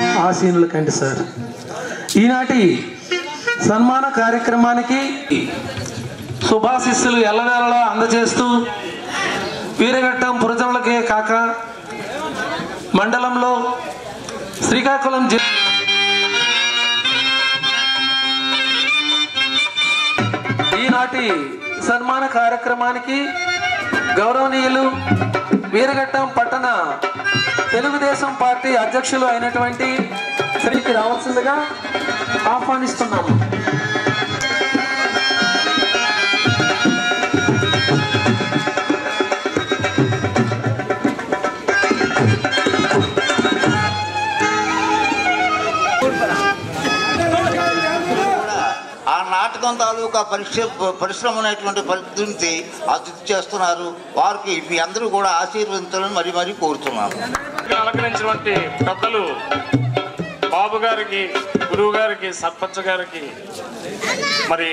ఆసీనుల కంటి సార్ ఈనాటి సన్మాన కార్యక్రమానికి శుభాశిస్సులు ఎల్లవేళలా అందజేస్తూ వీరఘట్టం పురజనులకే కాక మండలంలో శ్రీకాకుళం జిల్లా ఈనాటి సన్మాన కార్యక్రమానికి గౌరవనీయులు వీరఘట్టం పట్టణ తెలుగుదేశం పార్టీ అధ్యక్షులు అయినటువంటి శ్రీకి రావాల్సిందిగా ఆహ్వానిస్తున్నాము ఆ నాటకం తాలూకా పరిశ్రమ పరిశ్రమ అనేటువంటి పరిస్థితి అతిథి చేస్తున్నారు వారికి మీ అందరూ కూడా ఆశీర్వదించాలని మరీ మరీ కోరుతున్నాను అలంకరించినటువంటి పెద్దలు బాబు గారికి గురువు గారికి సర్పంచ్ గారికి మరి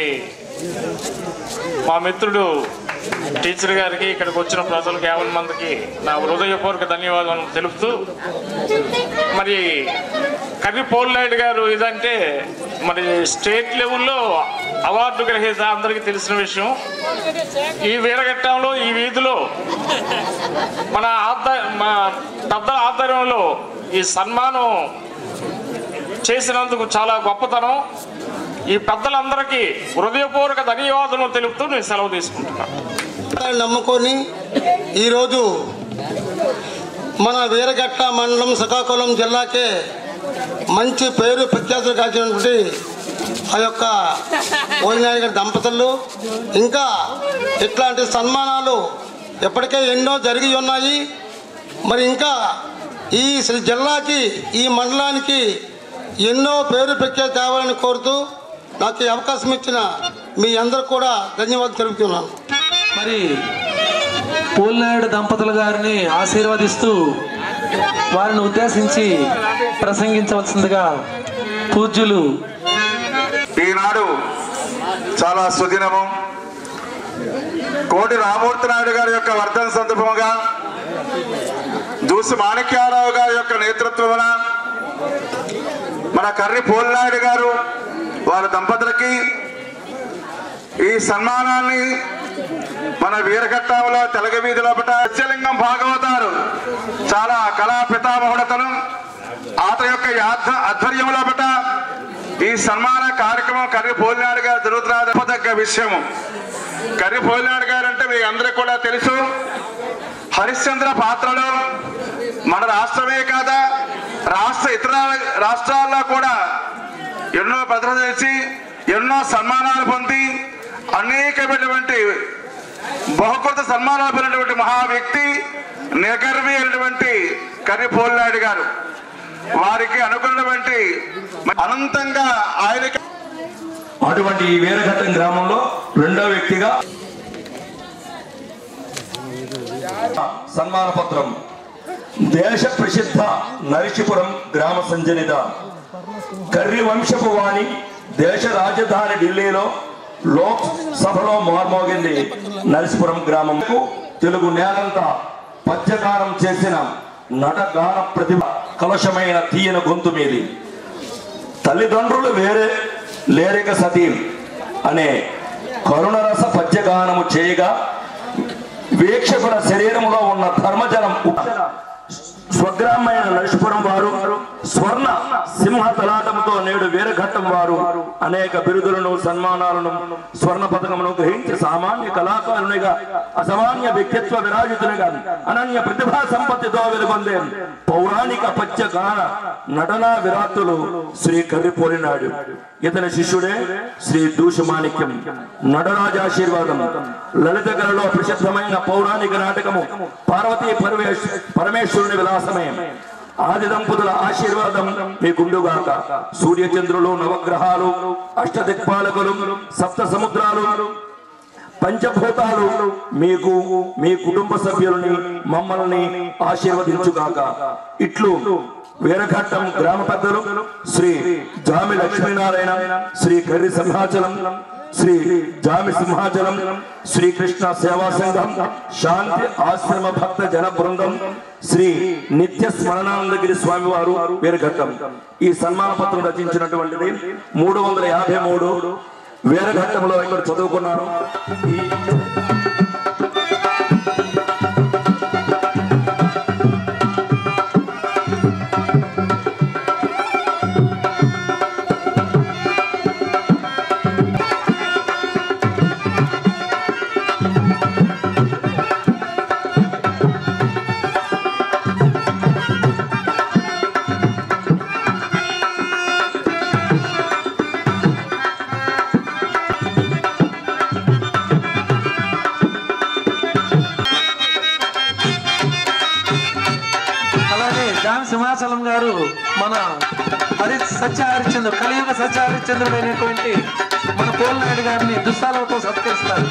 మా మిత్రుడు టీచర్ గారికి ఇక్కడికి వచ్చిన ప్రజలకు యాభై మందికి నా హృదయపూర్వక ధన్యవాదాలు తెలుపుతూ మరి కర్రి పోల్నాయుడు గారు ఇదంటే మరి స్టేట్ లెవెల్లో అవార్డు గ్రహీత అందరికీ తెలిసిన విషయం ఈ వీరఘట్టంలో ఈ వీధిలో మన ఆధ్వ మా పెద్దల ఆధ్వర్యంలో ఈ సన్మానం చేసినందుకు చాలా గొప్పతనం ఈ పెద్దలందరికీ హృదయపూర్వక ధన్యవాదాలు తెలుపుతూ నేను సెలవు తీసుకుంటున్నాను దాన్ని నమ్ముకొని ఈరోజు మన వీరఘట్ట మండలం శ్రీకాకుళం జిల్లాకే మంచి పేరు ప్రఖ్యాతులు కాల్చినటువంటి ఆ యొక్క ఓయినాయుడు గారి దంపతులు ఇంకా ఇట్లాంటి సన్మానాలు ఇప్పటికే ఎన్నో జరిగి ఉన్నాయి మరి ఇంకా ఈ శ్రీ జిల్లాకి ఈ మండలానికి ఎన్నో పేరు ప్రఖ్యాతి తేవాలని కోరుతూ నాకు ఈ అవకాశం ఇచ్చిన మీ అందరూ కూడా ధన్యవాదాలు తెలుపుతున్నాను మరి పూల్నాయుడు దంపతుల గారిని ఆశీర్వదిస్తూ వారిని ఉద్దేశించి ప్రసంగించవలసిందిగా పూజ్యులు ఈనాడు చాలా సుదినము కోటి రామూర్తి నాయుడు గారి యొక్క వర్ధన సందర్భముగా దూసి మాణిక్యారావు గారి యొక్క నేతృత్వమున మన కర్రి పోలినాయుడు గారు వారి దంపతులకి ఈ సన్మానాన్ని మన వీరఘట్టంలో తెలగ వీధి లోపల సత్యలింగం భాగవతారు చాలా కళా పితామహుడతను ఆత యొక్క యాధ ఆధ్వర్యం లోపల ఈ సన్మాన కార్యక్రమం కర్రి పోలినాడు గారు జరుగుతున్నది చెప్పదగ్గ విషయము కర్రి పోలినాడు గారు అంటే మీకు అందరికి కూడా తెలుసు హరిశ్చంద్ర పాత్రలో మన రాష్ట్రమే కాదా రాష్ట్ర ఇతర రాష్ట్రాల్లో కూడా ఎన్నో ప్రదర్శించి ఎన్నో సన్మానాలు పొంది అనేకమైనటువంటి బహుకృత సన్మానాలు పొందినటువంటి మహా వ్యక్తి నిగర్వి అయినటువంటి కర్రి పోలినాయుడు గారు వారికి అనుకున్నటువంటి అనంతంగా ఆయనకి అటువంటి ఈ వీరఘట్టం గ్రామంలో రెండో వ్యక్తిగా సన్మాన పత్రం దేశ ప్రసిద్ధ నరిశిపురం గ్రామ సంజనిత కర్రి వంశపు వాణి దేశ రాజధాని ఢిల్లీలో లోక్ సభలో మార్మోగింది నరసిపురం గ్రామంకు తెలుగు నేలంతా పద్యగానం చేసిన నటగాన ప్రతిభ కలశమైన తీయన గొంతు మీది తల్లిదండ్రులు వేరే లేరిక సతీ అనే కరుణరస పద్యగానము చేయగా వీక్షకుల శరీరములో ఉన్న ధర్మజనం ఉప్పెన స్వగ్రామైన నరసిపురం వారు స్వర్ణ సింహ తలాటముతో నేడు వీరఘట్టం వారు అనేక బిరుదులను సన్మానాలను స్వర్ణ పథకమును గ్రహించి సామాన్య కళాకారునిగా అసామాన్య వ్యక్తిత్వ విరాజితునిగా అనన్య ప్రతిభా సంపత్తితో వెలుగొందే పౌరాణిక పద్యగాన నటనా విరాట్టులు శ్రీ కర్రిపోలినాడు ఇతని శిష్యుడే శ్రీ దూషమాణిక్యం నటరాజాశీర్వాదం లలిత కళలో ప్రసిద్ధమైన పౌరాణిక నాటకము పార్వతీ పరమేశ్ పరమేశ్వరుని విలాసమే ఆది దంపతుల ఆశీర్వాదం మీకుండుగాక సూర్యచంద్రులు నవగ్రహాలు అష్టదిక్పాలకులు సప్త సముద్రాలు పంచభూతాలు మీకు మీ కుటుంబ సభ్యులని మమ్మల్ని ఆశీర్వదించుగాక ఇట్లు వీరఘట్టం గ్రామ పెద్దలు శ్రీ జామి లక్ష్మీనారాయణ శ్రీ కర్రి సింహాచలం శ్రీ జామి సింహాచలం శ్రీకృష్ణ సేవా సంఘం శాంతి ఆశ్రమ భక్త జన బృందం శ్రీ నిత్య స్మరణానందగిరి స్వామి వారు వీరఘట్టం ఈ సన్మాన పత్రం రచించినటువంటిది మూడు వందల యాభై మూడు వీరఘట్టంలో ఇక్కడ చదువుకున్నాను ఈ అలాగే జామి సింహాచలం గారు మన హరి సత్య హరిశ్చంద్ర కలియుగ సత్య హరిశ్చంద్రుడు అయినటువంటి మన పోలనాయుడు గారిని దుస్తాలతో సత్కరిస్తారు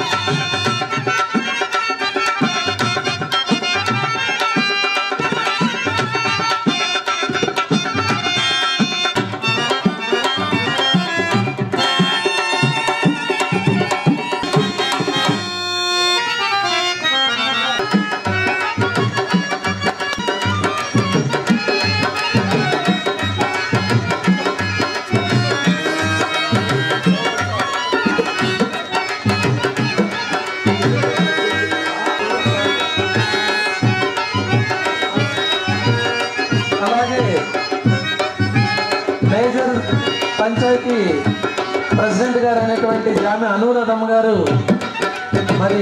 అలాగే మేజర్ పంచాయతీ ప్రెసిడెంట్ గారు అయినటువంటి జామి అనురాధమ్మ గారు మరి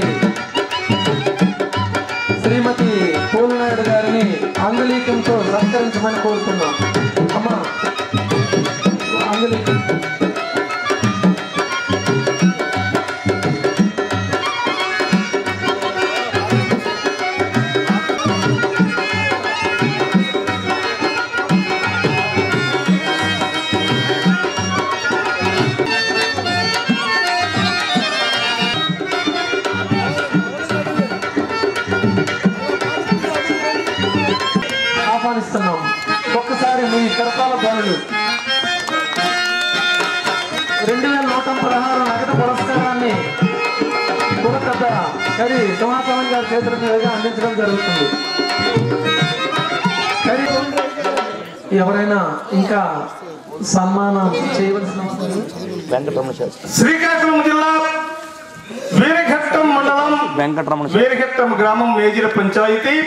శ్రీమతి పూలనాయుడు గారిని ఆంగ్లీకంతో సత్కరించమని కోరుతున్నాం అమ్మా ఆంగ్లీకం ఆహ్వానిస్తున్నాం ఒక్కసారి మీ కరతాల ధ్వనులు రెండు వేల నూట పదహారు నగదు పురస్కారాన్ని కులకథ కరి సింహాచలం గారి చేతుల మీదుగా అందించడం జరుగుతుంది కరి ఎవరైనా ఇంకా సన్మానం చేయవలసిన అవసరం ఉంది? శ్రీకాకుళం జిల్లా వీరఘట్టం మండలం వెంకటరమణ వీరఘట్టం గ్రామం మేజిర పంచాయతీ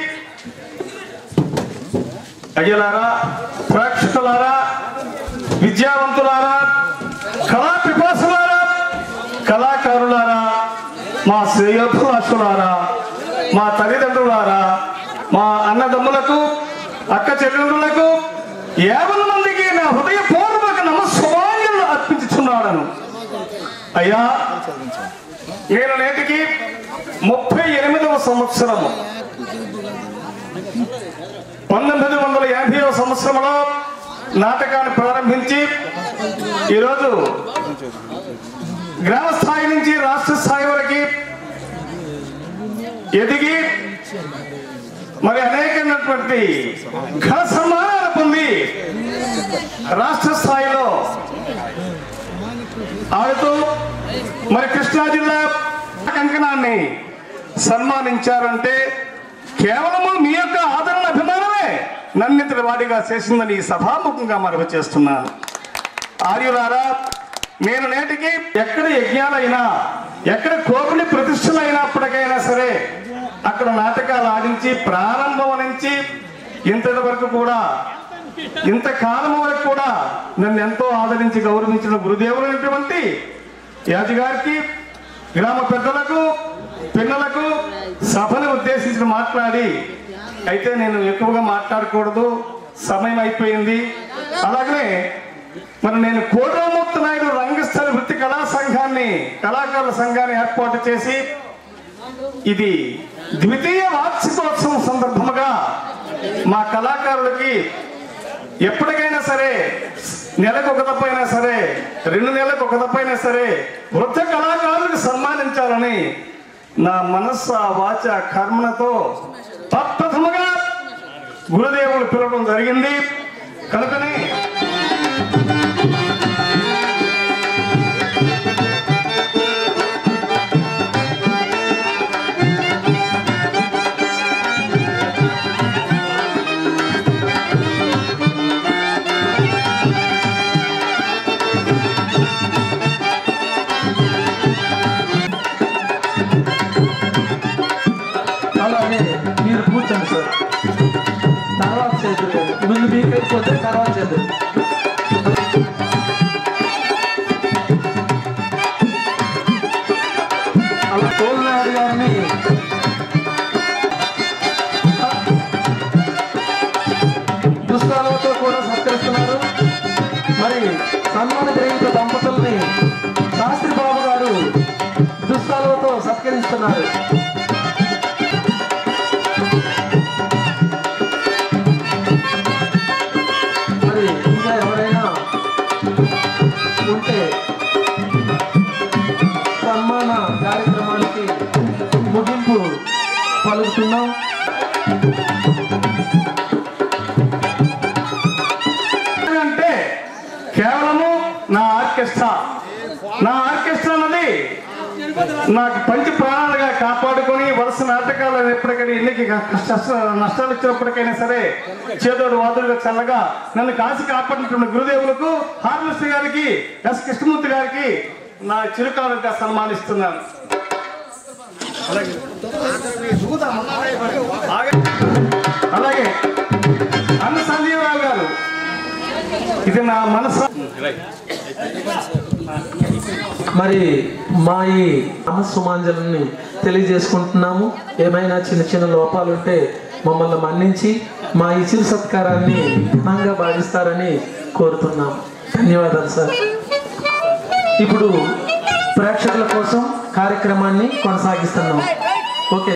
అయ్యలారా ప్రేక్షకులారా విద్యావంతులారా కళా పిపాసులారా కళాకారులారా మా శ్రేయోభిలాషులారా మా తల్లిదండ్రులారా మా అన్నదమ్ములకు అక్క చెల్లెళ్ళకు యాభై మందికి నా హృదయపూర్వక నమస్వాంజలు అర్పించుచున్నాడను అయ్యా నేను నేటికి ముప్పై ఎనిమిదవ సంవత్సరము పంతొమ్మిది వందల యాభైవ సంవత్సరంలో నాటకాన్ని ప్రారంభించి ఈరోజు గ్రామ స్థాయి నుంచి రాష్ట్ర స్థాయి వరకు ఎదిగి మరి అనేకమైనటువంటి ఘన సన్మానాలు పొంది రాష్ట్ర స్థాయిలో ఆడుతూ మరి కృష్ణా జిల్లా కంకణాన్ని సన్మానించారంటే కేవలము మీ యొక్క ఆదరణ అభిమానమే నన్నితడి వాడిగా చేసిందని ఈ సభాముఖంగా మనవి చేస్తున్నాను ఆర్యులారా నేను నేటికి ఎక్కడ యజ్ఞాలైనా ఎక్కడ కోపిలి ప్రతిష్టలు అయినప్పటికైనా సరే అక్కడ నాటకాలు ఆడించి ప్రారంభం నుంచి ఇంతటి వరకు కూడా ఇంతకాలం వరకు కూడా నన్ను ఎంతో ఆదరించి గౌరవించిన గురుదేవులైనటువంటి యాజగారికి గ్రామ పెద్దలకు పిల్లలకు సభను ఉద్దేశించి మాట్లాడి అయితే నేను ఎక్కువగా మాట్లాడకూడదు సమయం అయిపోయింది అలాగనే మరి నేను కోటరామూర్తి నాయుడు రంగస్థల వృత్తి కళా సంఘాన్ని కళాకారుల సంఘాన్ని ఏర్పాటు చేసి ఇది ద్వితీయ వార్షికోత్సవం సందర్భముగా మా కళాకారులకి ఎప్పటికైనా సరే నెలకు ఒక తప్పైనా సరే రెండు నెలలకు ఒక తప్పైనా సరే వృద్ధ కళాకారులకు సన్మానించాలని నా మనస్సు వాచ కర్మలతో తత్ప్రథముగా గురుదేవులు పిలవడం జరిగింది కనుకనే మీకైపోతే తర్వాత చేద్దాం అలా పోల్నాయుడు గారిని దుష్కాలతో కూడా సత్కరిస్తున్నారు మరి సన్మాన గ్రహీత దంపతుల్ని శాస్త్రి బాబు గారు దుష్కాలతో సత్కరిస్తున్నారు మరి ఇంకా ఎవరైనా ఉంటే సన్మాన కార్యక్రమానికి ముగింపు పలుకుతున్నాం అంటే కేవలము నా ఆర్కెస్ట్రా నా ఆర్కెస్ట్రా అన్నది నాకు పంచి ప్రాణాలుగా కాపాడుకొని వరుస నాటకాలు ఎప్పటికైనా ఎన్నికి కష్ట నష్టాలు ఇచ్చినప్పటికైనా సరే చేదోడు వాదులుగా చల్లగా నన్ను కాసి కాపాడినటువంటి గురుదేవులకు హార్వెస్ట్ గారికి ఎస్ కృష్ణమూర్తి గారికి నా చిరుకాలుగా సన్మానిస్తున్నాను అలాగే అలాగే అన్న సంజీవరావు గారు ఇది నా మనసు మరి మా ఈ అమస్సుమాంజలిని తెలియజేసుకుంటున్నాము ఏమైనా చిన్న చిన్న లోపాలు ఉంటే మమ్మల్ని మన్నించి మా ఈ చిరు సత్కారాన్ని ఘనంగా భావిస్తారని కోరుతున్నాం ధన్యవాదాలు సార్ ఇప్పుడు ప్రేక్షకుల కోసం కార్యక్రమాన్ని కొనసాగిస్తున్నాం ఓకే